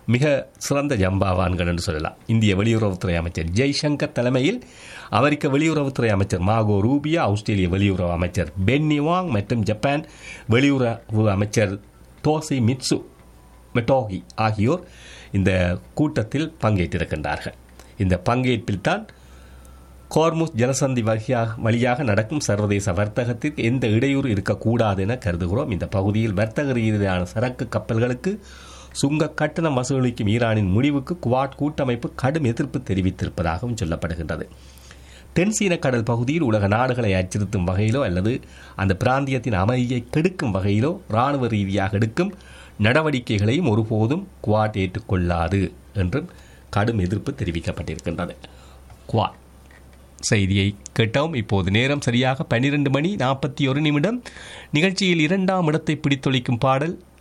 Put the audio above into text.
மிக சிறந்த ஜம்பாவான்கள் என்று சொல்லலாம் இந்திய வெளியுறவுத்துறை அமைச்சர் ஜெய்சங்கர் தலைமையில் அமெரிக்க வெளியுறவுத்துறை அமைச்சர் மாகோ ரூபியா ஆஸ்திரேலிய வெளியுறவு அமைச்சர் பென்னி வாங் மற்றும் ஜப்பான் வெளியுறவு அமைச்சர் தோசி மிட்சு மெட்டோகி ஆகியோர் இந்த கூட்டத்தில் பங்கேற்றிருக்கின்றார்கள் இந்த பங்கேற்பில் தான் கோர்முஸ் ஜலசந்தி வழியாக வழியாக நடக்கும் சர்வதேச வர்த்தகத்திற்கு எந்த இடையூறு இருக்கக்கூடாது என கருதுகிறோம் இந்த பகுதியில் வர்த்தக ரீதியான சரக்கு கப்பல்களுக்கு சுங்க கட்டணம் வசூலிக்கும் ஈரானின் முடிவுக்கு குவாட் கூட்டமைப்பு கடும் எதிர்ப்பு தெரிவித்திருப்பதாகவும் சொல்லப்படுகின்றது தென்சீன கடல் பகுதியில் உலக நாடுகளை அச்சுறுத்தும் வகையிலோ அல்லது அந்த பிராந்தியத்தின் அமைதியை கெடுக்கும் வகையிலோ இராணுவ ரீதியாக எடுக்கும் நடவடிக்கைகளையும் ஒருபோதும் குவாட் ஏற்றுக்கொள்ளாது என்றும் கடும் எதிர்ப்பு தெரிவிக்கப்பட்டிருக்கின்றது குவாட் செய்தியை கேட்டோம் இப்போது நேரம் சரியாக பன்னிரண்டு மணி நாற்பத்தி ஒரு நிமிடம் நிகழ்ச்சியில் இரண்டாம் இடத்தை பிடித்தொழிக்கும் பாடல்